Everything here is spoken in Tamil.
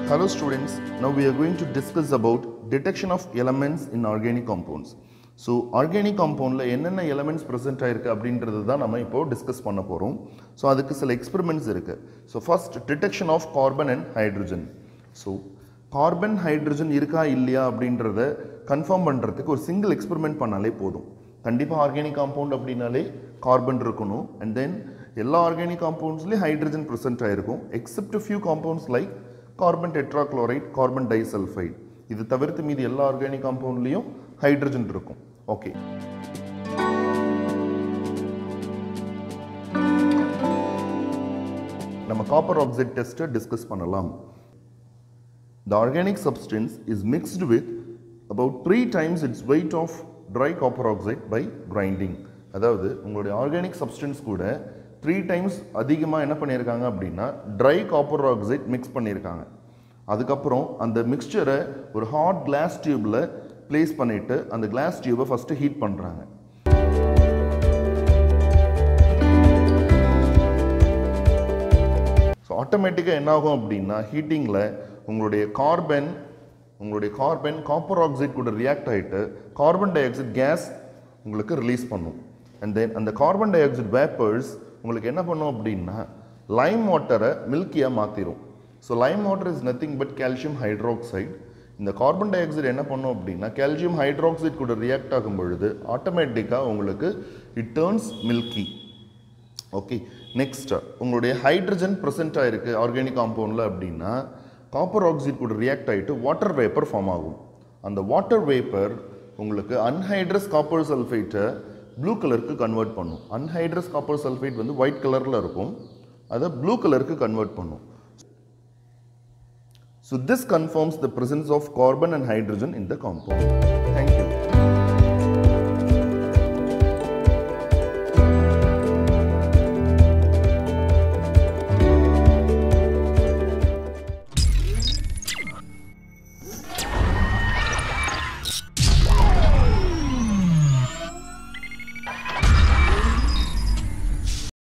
Hello students, now we are going to discuss about detection of elements in organic compounds. So organic காம்பவுண்டில் என்னென்ன எலமெண்ட்ஸ் ப்ரெசென்ட் ஆயிருக்கு அப்படின்றது தான் நம்ம இப்போ டிஸ்கஸ் பண்ண போகிறோம் ஸோ அதுக்கு சில எக்ஸ்பெரிமெண்ட்ஸ் இருக்குது so first detection of carbon and hydrogen so carbon hydrogen இருக்கா இல்லையா அப்படின்றத கன்ஃபார்ம் பண்ணுறதுக்கு ஒரு சிங்கிள் எக்ஸ்பெரிமெண்ட் பண்ணாலே போதும் கண்டிப்பாக ஆர்கானிக் காம்பவுண்ட் அப்படின்னாலே கார்பன் இருக்கணும் அண்ட் தென் எல்லா ஆர்கானிக் காம்பவுண்ட்ஸ்லேயும் ஹைட்ரஜன் ப்ரெசென்ட் ஆயிருக்கும் except few compounds like carbon tetrachloride carbon disulphide இது தவிர்த்து மீதி எல்லா ஆர்கானிக் காம்பவுண்ட்லேயும் ஹைட்ரஜன் இருக்கும் ஓகே நம்ம காப்பர் ஆக்சைடு டெஸ்ட்டை டிஸ்கஸ் பண்ணலாம் The organic substance is mixed with about three times its weight of dry copper oxide by grinding. அதாவது உங்களுடைய ஆர்கானிக் சப்ஸ்டன்ஸ் கூட த்ரீ டைம்ஸ் அதிகமாக என்ன பண்ணியிருக்காங்க அப்படின்னா ட்ரை காப்பர் ஆக்சைட் மிக்ஸ் பண்ணியிருக்காங்க அதுக்கப்புறம் அந்த மிக்சரை ஒரு ஹாட் கிளாஸ் டியூப்பில் ப்ளேஸ் பண்ணிவிட்டு அந்த கிளாஸ் டியூபை ஃபஸ்ட்டு ஹீட் பண்ணுறாங்க ஸோ ஆட்டோமேட்டிக்காக என்ன ஆகும் அப்படின்னா ஹீட்டிங்கில் உங்களுடைய கார்பன் உங்களுடைய கார்பன் காப்பர் ஆக்சைடு கூட ரியாக்ட் ஆகிட்டு கார்பன் டை ஆக்சைடு கேஸ் உங்களுக்கு ரிலீஸ் பண்ணும் அண்ட் தென் அந்த கார்பன் டை ஆக்சைடு வேப்பர்ஸ் உங்களுக்கு என்ன பண்ணும் அப்படின்னா லைம் வாட்டரை மில்கியாக மாற்றிடும் so lime water is nothing but calcium hydroxide இந்த கார்பன் டை ஆக்சைடு என்ன பண்ணும் அப்படின்னா கால்சியம் ஹைட்ராக்சைடு கூட ரியாக்ட் ஆகும் பொழுது ஆட்டோமேட்டிக்காக உங்களுக்கு it turns milky okay next உங்களுடைய ஹைட்ரஜன் ப்ரெசென்ட் ஆயிருக்கு ஆர்கானிக் காம்பவுண்டில் அப்படின்னா காப்பர் ஆக்சைடு கூட ரியாக்ட் ஆகிட்டு வாட்டர் வேப்பர் ஃபார்ம் ஆகும் அந்த வாட்டர் வேப்பர் உங்களுக்கு அன்ஹைட்ரஸ் காப்பர் சல்ஃபேட்டை ப்ளூ கலருக்கு கன்வெர்ட் பண்ணும் அன்ஹைட்ரஸ் காப்பர் சல்ஃபேட் வந்து ஒயிட் கலரில் இருக்கும் அதை ப்ளூ கலருக்கு கன்வெர்ட் பண்ணும் so this confirms the presence of carbon and hydrogen in the compound. Thank you.